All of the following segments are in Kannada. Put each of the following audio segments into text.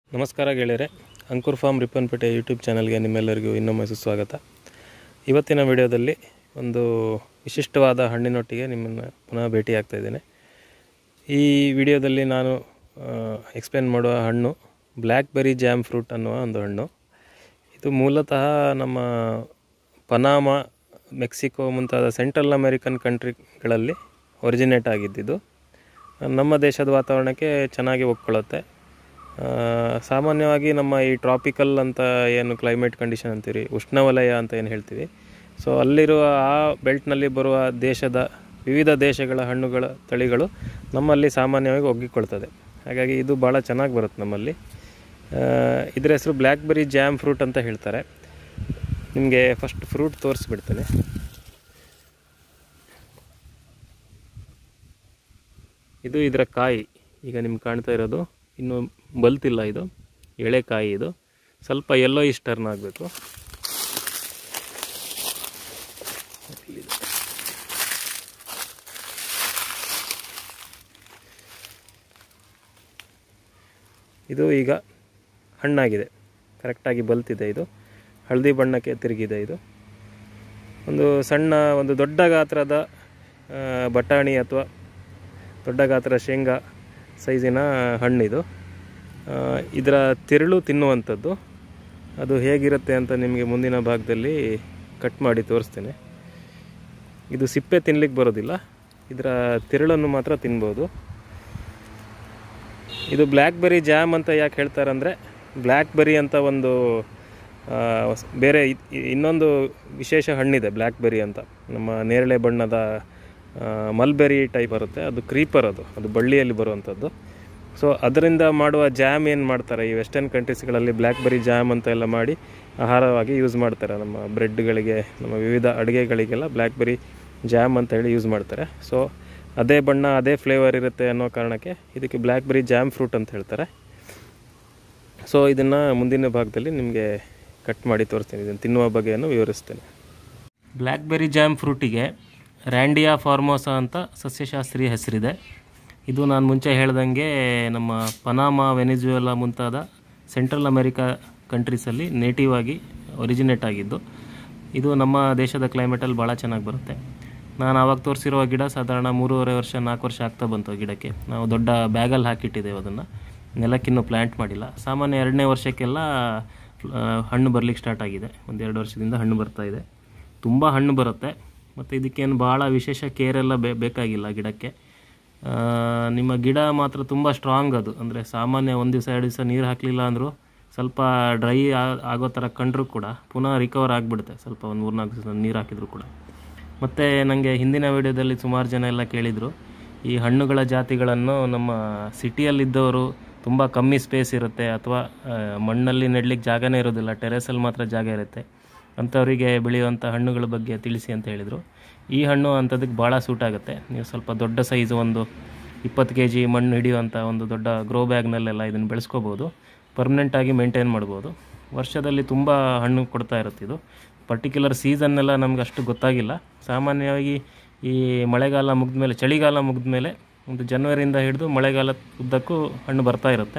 ನಮಸ್ಕಾರ ಗೆಳೆಯರೆ ಅಂಕುರ್ ಫಾರ್ಮ್ ರಿಪ್ಪನ್ಪೇಟೆ ಯೂಟ್ಯೂಬ್ ಚಾನಲ್ಗೆ ನಿಮ್ಮೆಲ್ಲರಿಗೂ ಇನ್ನೊಮ್ಮೆ ಸುಸ್ವಾಗತ ಇವತ್ತಿನ ವಿಡಿಯೋದಲ್ಲಿ ಒಂದು ವಿಶಿಷ್ಟವಾದ ಹಣ್ಣಿನೊಟ್ಟಿಗೆ ನಿಮ್ಮನ್ನು ಪುನಃ ಭೇಟಿ ಆಗ್ತಾ ಇದ್ದೇನೆ ಈ ವಿಡಿಯೋದಲ್ಲಿ ನಾನು ಎಕ್ಸ್ಪ್ಲೇನ್ ಮಾಡುವ ಹಣ್ಣು ಬ್ಲ್ಯಾಕ್ಬೆರಿ ಜಾಮ್ ಫ್ರೂಟ್ ಅನ್ನುವ ಒಂದು ಹಣ್ಣು ಇದು ಮೂಲತಃ ನಮ್ಮ ಪನಾಮ ಮೆಕ್ಸಿಕೋ ಮುಂತಾದ ಸೆಂಟ್ರಲ್ ಅಮೆರಿಕನ್ ಕಂಟ್ರಿಗಳಲ್ಲಿ ಒರಿಜಿನೇಟ್ ಆಗಿದ್ದಿದ್ದು ನಮ್ಮ ದೇಶದ ವಾತಾವರಣಕ್ಕೆ ಚೆನ್ನಾಗಿ ಒಪ್ಕೊಳ್ಳುತ್ತೆ ಆ, ಸಾಮಾನ್ಯವಾಗಿ ನಮ್ಮ ಈ ಟ್ರಾಪಿಕಲ್ ಅಂತ ಏನು ಕ್ಲೈಮೇಟ್ ಕಂಡೀಷನ್ ಅಂತೀವಿ ಉಷ್ಣವಲಯ ಅಂತ ಏನು ಹೇಳ್ತೀವಿ ಸೊ ಅಲ್ಲಿರುವ ಆ ಬೆಲ್ಟ್ನಲ್ಲಿ ಬರುವ ದೇಶದ ವಿವಿಧ ದೇಶಗಳ ಹಣ್ಣುಗಳ ತಳಿಗಳು ನಮ್ಮಲ್ಲಿ ಸಾಮಾನ್ಯವಾಗಿ ಒಗ್ಗಿಕೊಳ್ತದೆ ಹಾಗಾಗಿ ಇದು ಭಾಳ ಚೆನ್ನಾಗಿ ಬರುತ್ತೆ ನಮ್ಮಲ್ಲಿ ಆ, ಇದರ ಹೆಸರು ಬ್ಲ್ಯಾಕ್ಬೆರಿ ಜಾಮ್ ಫ್ರೂಟ್ ಅಂತ ಹೇಳ್ತಾರೆ ನಿಮಗೆ ಫಸ್ಟ್ ಫ್ರೂಟ್ ತೋರಿಸ್ಬಿಡ್ತೇನೆ ಇದು ಇದರ ಕಾಯಿ ಈಗ ನಿಮ್ಗೆ ಕಾಣ್ತಾ ಇರೋದು ಇನ್ನು ಬಲ್ತಿಲ್ಲ ಇದು ಎಳೆ ಕಾಯಿ ಇದು ಸ್ವಲ್ಪ ಎಲ್ಲೋ ಇಷ್ಟು ಟರ್ನ್ ಆಗಬೇಕು ಇದು ಈಗ ಹಣ್ಣಾಗಿದೆ ಕರೆಕ್ಟಾಗಿ ಬಲ್ತಿದೆ ಇದು ಹಳದಿ ಬಣ್ಣಕ್ಕೆ ತಿರುಗಿದೆ ಇದು ಒಂದು ಸಣ್ಣ ಒಂದು ದೊಡ್ಡ ಗಾತ್ರದ ಆ, ಬಟಾಣಿ ಅಥವಾ ದೊಡ್ಡ ಗಾತ್ರದ ಶೇಂಗಾ ಸೈಜಿನ ಹಣ್ಣಿದು ಆ, ಇದರ ತಿರುಳು ತಿನ್ನುವಂಥದ್ದು ಅದು ಹೇಗಿರುತ್ತೆ ಅಂತ ನಿಮಗೆ ಮುಂದಿನ ಭಾಗದಲ್ಲಿ ಕಟ್ ಮಾಡಿ ತೋರಿಸ್ತೇನೆ ಇದು ಸಿಪ್ಪೆ ತಿನ್ಲಿಕ್ಕೆ ಬರೋದಿಲ್ಲ ಇದರ ತಿರುಳನ್ನು ಮಾತ್ರ ತಿನ್ಬೋದು ಇದು ಬ್ಲ್ಯಾಕ್ಬೆರಿ ಜಾಮ್ ಅಂತ ಯಾಕೆ ಹೇಳ್ತಾರೆ ಅಂದರೆ ಬ್ಲ್ಯಾಕ್ಬೆರಿ ಅಂತ ಒಂದು ಆ, ಸ್- ಬೇರೆ ಇ- ಇ- ಇನ್ನೊಂದು ವಿಶೇಷ ಹಣ್ಣಿದೆ ಬ್ಲ್ಯಾಕ್ಬೆರಿ ಅಂತ ನಮ್ಮ ನೇರಳೆ ಬಣ್ಣದ ಆ, ಮಲ್ಬೆರಿ ಟೈಪ್ ಬರುತ್ತೆ ಅದು ಕ್ರೀಪರ್ ಅದು ಅದು ಬಳ್ಳಿಯಲ್ಲಿ ಬರುವಂಥದ್ದು ಸೊ ಅದರಿಂದ ಮಾಡುವ ಜಾಮ್ ಏನು ಮಾಡ್ತಾರೆ ಈ ವೆಸ್ಟರ್ನ್ ಕಂಟ್ರೀಸ್ಗಳಲ್ಲಿ ಬ್ಲ್ಯಾಕ್ಬೆರಿ ಜಾಮ್ ಅಂತ ಎಲ್ಲ ಮಾಡಿ ಆಹಾರವಾಗಿ ಯೂಸ್ ಮಾಡ್ತಾರೆ ನಮ್ಮ ಬ್ರೆಡ್ಗಳಿಗೆ ನಮ್ಮ ವಿವಿಧ ಅಡುಗೆಗಳಿಗೆಲ್ಲ ಬ್ಲ್ಯಾಕ್ಬೆರಿ ಜಾಮ್ ಅಂತ ಹೇಳಿ ಯೂಸ್ ಮಾಡ್ತಾರೆ ಸೊ ಅದೇ ಬಣ್ಣ ಅದೇ ಫ್ಲೇವರ್ ಇರುತ್ತೆ ಅನ್ನೋ ಕಾರಣಕ್ಕೆ ಇದಕ್ಕೆ ಬ್ಲ್ಯಾಕ್ಬೆರಿ ಜಾಮ್ ಫ್ರೂಟ್ ಅಂತ ಹೇಳ್ತಾರೆ ಸೊ ಇದನ್ನು ಮುಂದಿನ ಭಾಗದಲ್ಲಿ ನಿಮಗೆ ಕಟ್ ಮಾಡಿ ತೋರಿಸ್ತೀನಿ ಇದನ್ನು ತಿನ್ನುವ ಬಗೆಯನ್ನು ವಿವರಿಸ್ತೇನೆ ಬ್ಲ್ಯಾಕ್ಬೆರಿ ಜಾಮ್ ಫ್ರೂಟಿಗೆ ರ್ಯಾಂಡಿಯಾ ಫಾರ್ಮೋಸಾ ಅಂತ ಸಸ್ಯಶಾಸ್ತ್ರೀಯ ಹೆಸರಿದೆ ಇದು ನಾನು ಮುಂಚೆ ಹೇಳ್ದಂಗೆ ನಮ್ಮ ಪನಾಮಾ ವೆನಿಜುವೆಲಾ ಮುಂತಾದ ಸೆಂಟ್ರಲ್ ಅಮೆರಿಕಾ ಕಂಟ್ರೀಸಲ್ಲಿ ನೇಟಿವ್ ಆಗಿ ಒರಿಜಿನೇಟ್ ಆಗಿದ್ದು ಇದು ನಮ್ಮ ದೇಶದ ಕ್ಲೈಮೇಟಲ್ಲಿ ಭಾಳ ಚೆನ್ನಾಗಿ ಬರುತ್ತೆ ನಾನು ಆವಾಗ ತೋರಿಸಿರುವ ಗಿಡ ಸಾಧಾರಣ ಮೂರುವರೆ ವರ್ಷ ನಾಲ್ಕು ವರ್ಷ ಆಗ್ತಾ ಬಂತು ಆ ಗಿಡಕ್ಕೆ ನಾವು ದೊಡ್ಡ ಬ್ಯಾಗಲ್ಲಿ ಹಾಕಿಟ್ಟಿದ್ದೇವೆ ಅದನ್ನು ನೆಲಕ್ಕಿನ್ನೂ ಪ್ಲ್ಯಾಂಟ್ ಮಾಡಿಲ್ಲ ಸಾಮಾನ್ಯ ಎರಡನೇ ವರ್ಷಕ್ಕೆಲ್ಲ ಆ, ಹಣ್ಣು ಬರಲಿಕ್ಕೆ ಸ್ಟಾರ್ಟ್ ಆಗಿದೆ ಒಂದೆರಡು ವರ್ಷದಿಂದ ಹಣ್ಣು ಬರ್ತಾ ಇದೆ ತುಂಬ ಹಣ್ಣು ಬರುತ್ತೆ ಮತ್ತು ಇದಕ್ಕೇನು ಭಾಳ ವಿಶೇಷ ಕೇರ್ ಎಲ್ಲ ಬೇ ಬೇಕಾಗಿಲ್ಲ ಗಿಡಕ್ಕೆ ಆ, ನಿಮ್ಮ ಗಿಡ ಮಾತ್ರ ತುಂಬ ಸ್ಟ್ರಾಂಗ್ ಅದು ಅಂದರೆ ಸಾಮಾನ್ಯ ಒಂದು ದಿವಸ ಎರಡು ದಿವಸ ನೀರು ಹಾಕಲಿಲ್ಲ ಅಂದರೂ ಸ್ವಲ್ಪ ಡ್ರೈ ಆಗೋ ಥರ ಕಂಡ್ರೂ ಕೂಡ ಪುನಃ ರಿಕವರ್ ಆಗಿಬಿಡುತ್ತೆ ಸ್ವಲ್ಪ ಒಂದು ಮೂರ್ನಾಲ್ಕು ದಿವಸ ನೀರು ಹಾಕಿದರೂ ಕೂಡ ಮತ್ತು ನನಗೆ ಹಿಂದಿನ ವಿಡಿಯೋದಲ್ಲಿ ಸುಮಾರು ಜನ ಎಲ್ಲ ಕೇಳಿದರು ಈ ಹಣ್ಣುಗಳ ಜಾತಿಗಳನ್ನು ನಮ್ಮ ಸಿಟಿಯಲ್ಲಿದ್ದವರು ತುಂಬ ಕಮ್ಮಿ ಸ್ಪೇಸ್ ಇರುತ್ತೆ ಅಥವಾ ಆ, ಮಣ್ಣಲ್ಲಿ ನೆಡ್ಲಿಕ್ಕೆ ಜಾಗನೇ ಇರೋದಿಲ್ಲ ಟೆರೆಸಲ್ಲಿ ಮಾತ್ರ ಜಾಗ ಇರುತ್ತೆ ಅಂಥವರಿಗೆ ಬೆಳೆಯುವಂಥ ಹಣ್ಣುಗಳ ಬಗ್ಗೆ ತಿಳಿಸಿ ಅಂತ ಹೇಳಿದರು ಈ ಹಣ್ಣು ಅಂಥದಕ್ಕೆ ಭಾಳ ಸೂಟ್ ಆಗುತ್ತೆ ನೀವು ಸ್ವಲ್ಪ ದೊಡ್ಡ ಸೈಜ್ ಒಂದು ಇಪ್ಪತ್ತು ಕೆ ಜಿ ಮಣ್ಣು ಹಿಡಿಯುವಂಥ ಒಂದು ದೊಡ್ಡ ಗ್ರೋ ಬ್ಯಾಗ್ನಲ್ಲೆಲ್ಲ ಇದನ್ನು ಬೆಳೆಸ್ಕೋಬೋದು ಪರ್ಮನೆಂಟಾಗಿ ಮೇಂಟೈನ್ ಮಾಡ್ಬೋದು ವರ್ಷದಲ್ಲಿ ತುಂಬ ಹಣ್ಣು ಕೊಡ್ತಾ ಇರುತ್ತೆ ಇದು ಪರ್ಟಿಕ್ಯುಲರ್ ಸೀಸನ್ನೆಲ್ಲ ನಮ್ಗೆ ಅಷ್ಟು ಗೊತ್ತಾಗಿಲ್ಲ ಸಾಮಾನ್ಯವಾಗಿ ಈ ಮಳೆಗಾಲ ಮುಗಿದ್ಮೇಲೆ ಚಳಿಗಾಲ ಮುಗಿದ್ಮೇಲೆ ಒಂದು ಜನವರಿಯಿಂದ ಹಿಡಿದು ಮಳೆಗಾಲ ಉದ್ದಕ್ಕೂ ಹಣ್ಣು ಬರ್ತಾ ಇರುತ್ತೆ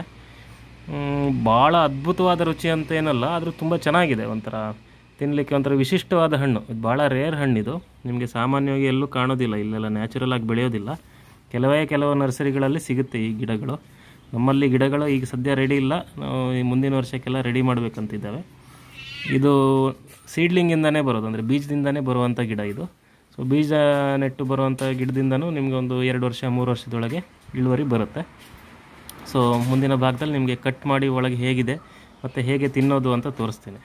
ಮ್, ಭಾಳ ಅದ್ಭುತವಾದ ರುಚಿ ಅಂತ ಏನಲ್ಲ ಆದರೂ ತುಂಬ ಚೆನ್ನಾಗಿದೆ ಒಂಥರ ತಿನ್ನಲಿಕ್ಕೆ ಒಂಥರ ವಿಶಿಷ್ಟವಾದ ಹಣ್ಣು ಇದು ಭಾಳ ರೇರ್ ಹಣ್ಣಿದು ನಿಮಗೆ ಸಾಮಾನ್ಯವಾಗಿ ಎಲ್ಲೂ ಕಾಣೋದಿಲ್ಲ ಇಲ್ಲೆಲ್ಲ ನ್ಯಾಚುರಲ್ ಆಗಿ ಬೆಳೆಯೋದಿಲ್ಲ ಕೆಲವೇ ಕೆಲವು ನರ್ಸರಿಗಳಲ್ಲಿ ಸಿಗುತ್ತೆ ಈ ಗಿಡಗಳು ನಮ್ಮಲ್ಲಿ ಗಿಡಗಳು ಈಗ ಸದ್ಯ ರೆಡಿ ಇಲ್ಲ ನಾವು ಈ ಮುಂದಿನ ವರ್ಷಕ್ಕೆಲ್ಲ ರೆಡಿ ಮಾಡಬೇಕಂತಿದ್ದಾವೆ ಇದು ಸೀಡ್ಲಿಂಗಿಂದನೇ ಬರೋದು ಅಂದರೆ ಬೀಜದಿಂದನೇ ಬರುವಂಥ ಗಿಡ ಇದು ಸೊ ಬೀಜ ನೆಟ್ಟು ಬರುವಂಥ ಗಿಡದಿಂದನೂ ನಿಮಗೆ ಒಂದು ಎರಡು ವರ್ಷ ಮೂರು ವರ್ಷದೊಳಗೆ ಇಳುವರಿ ಬರುತ್ತೆ ಸೊ ಮುಂದಿನ ಭಾಗದಲ್ಲಿ ನಿಮಗೆ ಕಟ್ ಮಾಡಿ ಒಳಗೆ ಹೇಗಿದೆ ಮತ್ತು ಹೇಗೆ ತಿನ್ನೋದು ಅಂತ ತೋರಿಸ್ತೀನಿ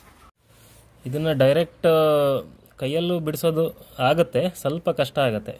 ಇದನ್ನು ಡೈರೆಕ್ಟ್ ಕೈಯಲ್ಲೂ ಬಿಡಿಸೋದು ಆಗುತ್ತೆ ಸ್ವಲ್ಪ ಕಷ್ಟ ಆಗುತ್ತೆ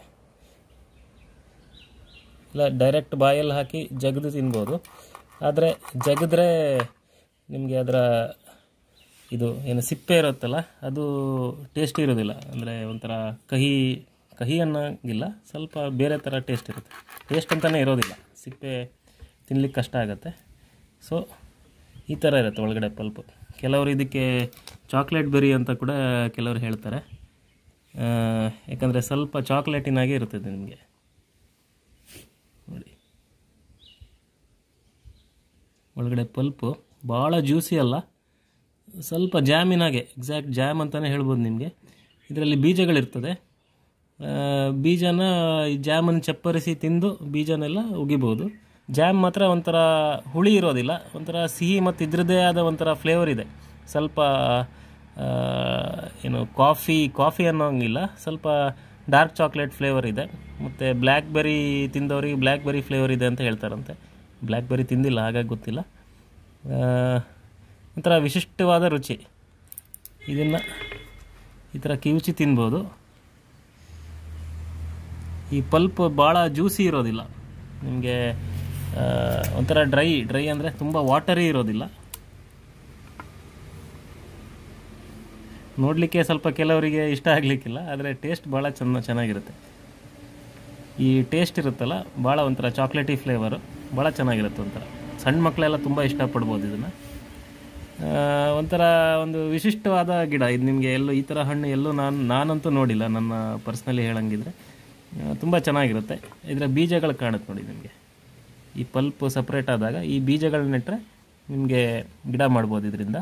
ಇಲ್ಲ ಡೈರೆಕ್ಟ್ ಬಾಯಲ್ಲಿ ಹಾಕಿ ಜಗದು ತಿನ್ಬೋದು ಆದರೆ ಜಗದ್ರೆ ನಿಮಗೆ ಅದರ ಇದು ಏನು ಸಿಪ್ಪೆ ಇರುತ್ತಲ್ಲ ಅದು ಟೇಸ್ಟ್ ಇರೋದಿಲ್ಲ ಅಂದರೆ ಒಂಥರ ಕಹಿ ಕಹಿ ಅನ್ನೋಂಗಿಲ್ಲ ಸ್ವಲ್ಪ ಬೇರೆ ಥರ ಟೇಸ್ಟ್ ಇರುತ್ತೆ ಟೇಸ್ಟ್ ಅಂತಲೇ ಇರೋದಿಲ್ಲ ಸಿಪ್ಪೆ ತಿನ್ಲಿಕ್ಕೆ ಕಷ್ಟ ಆಗುತ್ತೆ ಸೊ ಈ ಥರ ಇರುತ್ತೆ ಒಳಗಡೆ ಪಲ್ಪು ಕೆಲವರು ಇದಕ್ಕೆ ಚಾಕ್ಲೇಟ್ ಬೆರಿ ಅಂತ ಕೂಡ ಕೆಲವರು ಹೇಳ್ತಾರೆ ಆ, ಯಾಕಂದರೆ ಸ್ವಲ್ಪ ಚಾಕ್ಲೇಟಿನಾಗೆ ಇರ್ತದೆ ನಿಮಗೆ ನೋಡಿ ಒಳಗಡೆ ಪಲ್ಪು ಭಾಳ ಜ್ಯೂಸಿ ಅಲ್ಲ ಸ್ವಲ್ಪ ಜಾಮಿನಾಗೆ ಎಕ್ಸಾಕ್ಟ್ ಜಾಮ್ ಅಂತಲೇ ಹೇಳ್ಬೋದು ನಿಮಗೆ ಇದರಲ್ಲಿ ಬೀಜಗಳಿರ್ತದೆ ಆ, ಬೀಜನ ಈ ಜಾಮನ್ನು ಚಪ್ಪರಿಸಿ ತಿಂದು ಬೀಜನೆಲ್ಲ ಉಗಿಬೋದು ಜಾಮ್ ಮಾತ್ರ ಒಂಥರ ಹುಳಿ ಇರೋದಿಲ್ಲ ಒಂಥರ ಸಿಹಿ ಮತ್ತು ಇದ್ರದ್ದೇ ಆದ ಒಂಥರ ಫ್ಲೇವರ್ ಇದೆ ಸ್ವಲ್ಪ ಆ, ಏನು ಕಾಫಿ ಕಾಫಿ ಅನ್ನೋಂಗಿಲ್ಲ ಸ್ವಲ್ಪ ಡಾರ್ಕ್ ಚಾಕ್ಲೇಟ್ ಫ್ಲೇವರ್ ಇದೆ ಮತ್ತು ಬ್ಲ್ಯಾಕ್ಬೆರಿ ತಿಂದವರಿಗೆ ಬ್ಲ್ಯಾಕ್ಬೆರಿ ಫ್ಲೇವರ್ ಇದೆ ಅಂತ ಹೇಳ್ತಾರಂತೆ ಬ್ಲ್ಯಾಕ್ಬೆರಿ ತಿಂದಿಲ್ಲ ಹಾಗಾಗಿ ಗೊತ್ತಿಲ್ಲ ಆ, ಒಂಥರ ವಿಶಿಷ್ಟವಾದ ರುಚಿ ಇದನ್ನು ಈ ಥರ ಕಿವುಚಿ ತಿನ್ಬೋದು ಈ ಪಲ್ಪ್ ಭಾಳ ಜ್ಯೂಸಿ ಇರೋದಿಲ್ಲ ನಿಮಗೆ ಒಂಥರ ಡ್ರೈ ಡ್ರೈ ಅಂದರೆ ತುಂಬ ವಾಟರಿ ಇರೋದಿಲ್ಲ ನೋಡಲಿಕ್ಕೆ ಸ್ವಲ್ಪ ಕೆಲವರಿಗೆ ಇಷ್ಟ ಆಗಲಿಕ್ಕಿಲ್ಲ ಆದರೆ ಟೇಸ್ಟ್ ಭಾಳ ಚೆನ್ನ ಚೆನ್ನಾಗಿರುತ್ತೆ ಈ ಟೇಸ್ಟ್ ಇರುತ್ತಲ್ಲ ಭಾಳ ಒಂಥರ ಚಾಕ್ಲೇಟಿ ಫ್ಲೇವರು ಭಾಳ ಚೆನ್ನಾಗಿರುತ್ತೆ ಒಂಥರ ಸಣ್ಣ ಮಕ್ಕಳೆಲ್ಲ ತುಂಬ ಇಷ್ಟಪಡ್ಬೋದು ಇದನ್ನು ಒಂಥರ ಒಂದು ವಿಶಿಷ್ಟವಾದ ಗಿಡ ಇದು ನಿಮಗೆ ಎಲ್ಲೂ ಈ ಥರ ಹಣ್ಣು ಎಲ್ಲೂ ನಾನು ನಾನಂತೂ ನೋಡಿಲ್ಲ ನನ್ನ ಪರ್ಸ್ನಲಿ ಹೇಳಂಗಿದ್ರೆ ತುಂಬ ಚೆನ್ನಾಗಿರುತ್ತೆ ಇದರ ಬೀಜಗಳು ಕಾಣುತ್ತೆ ನೋಡಿ ನಿಮಗೆ ಈ ಪಲ್ಪ್ ಸಪ್ರೇಟ್ ಆದಾಗ ಈ ಬೀಜಗಳನ್ನ ನೆಟ್ಟರೆ ನಿಮಗೆ ಗಿಡ ಮಾಡ್ಬೋದು ಇದರಿಂದ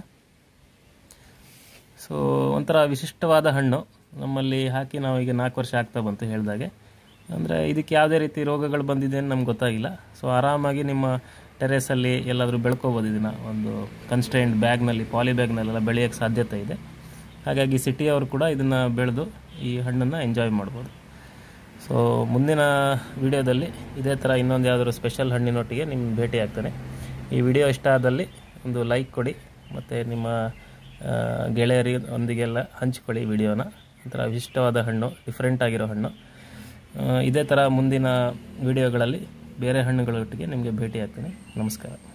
ಸೊ ಒಂಥರ ವಿಶಿಷ್ಟವಾದ ಹಣ್ಣು ನಮ್ಮಲ್ಲಿ ಹಾಕಿ ನಾವು ಈಗ ನಾಲ್ಕು ವರ್ಷ ಆಗ್ತಾ ಬಂತು ಹೇಳಿದಾಗೆ ಅಂದರೆ ಇದಕ್ಕೆ ಯಾವುದೇ ರೀತಿ ರೋಗಗಳು ಬಂದಿದೆ ಅಂತ ನಮ್ಗೆ ಗೊತ್ತಾಗಿಲ್ಲ ಸೊ ಆರಾಮಾಗಿ ನಿಮ್ಮ ಟೆರೇಸಲ್ಲಿ ಎಲ್ಲಾದರೂ ಬೆಳ್ಕೊಬೋದು ಇದನ್ನು ಒಂದು ಕನ್ಸ್ಟೈನ್ಡ್ ಬ್ಯಾಗ್ನಲ್ಲಿ ಪಾಲಿ ಬ್ಯಾಗ್ನಲ್ಲೆಲ್ಲ ಬೆಳೆಯೋಕ್ಕೆ ಸಾಧ್ಯತೆ ಇದೆ ಹಾಗಾಗಿ ಸಿಟಿಯವರು ಕೂಡ ಇದನ್ನು ಬೆಳೆದು ಈ ಹಣ್ಣನ್ನು ಎಂಜಾಯ್ ಮಾಡ್ಬೋದು ಸೊ ಮುಂದಿನ ವಿಡಿಯೋದಲ್ಲಿ ಇದೇ ಥರ ಇನ್ನೊಂದು ಯಾವುದಾದ್ರು ಸ್ಪೆಷಲ್ ಹಣ್ಣಿನೊಟ್ಟಿಗೆ ನಿಮ್ಮ ಭೇಟಿ ಆಗ್ತಾನೆ ಈ ವಿಡಿಯೋ ಇಷ್ಟ ಆದಲ್ಲಿ ಒಂದು ಲೈಕ್ ಕೊಡಿ ಮತ್ತು ನಿಮ್ಮ ಆ, ಗೆಳೆಯರೊಂದಿಗೆಲ್ಲ ಹಂಚ್ಕೊಳ್ಳಿ ವಿಡಿಯೋನ ಒಂಥರ ವಿಶಿಷ್ಟವಾದ ಹಣ್ಣು ಡಿಫ್ರೆಂಟ್ ಆಗಿರೋ ಹಣ್ಣು ಆ, ಇದೇ ಥರ ಮುಂದಿನ ವಿಡಿಯೋಗಳಲ್ಲಿ ಬೇರೆ ಹಣ್ಣುಗಳೊಟ್ಟಿಗೆ ನಿಮಗೆ ಭೇಟಿ ಆಗ್ತೀನಿ ನಮಸ್ಕಾರ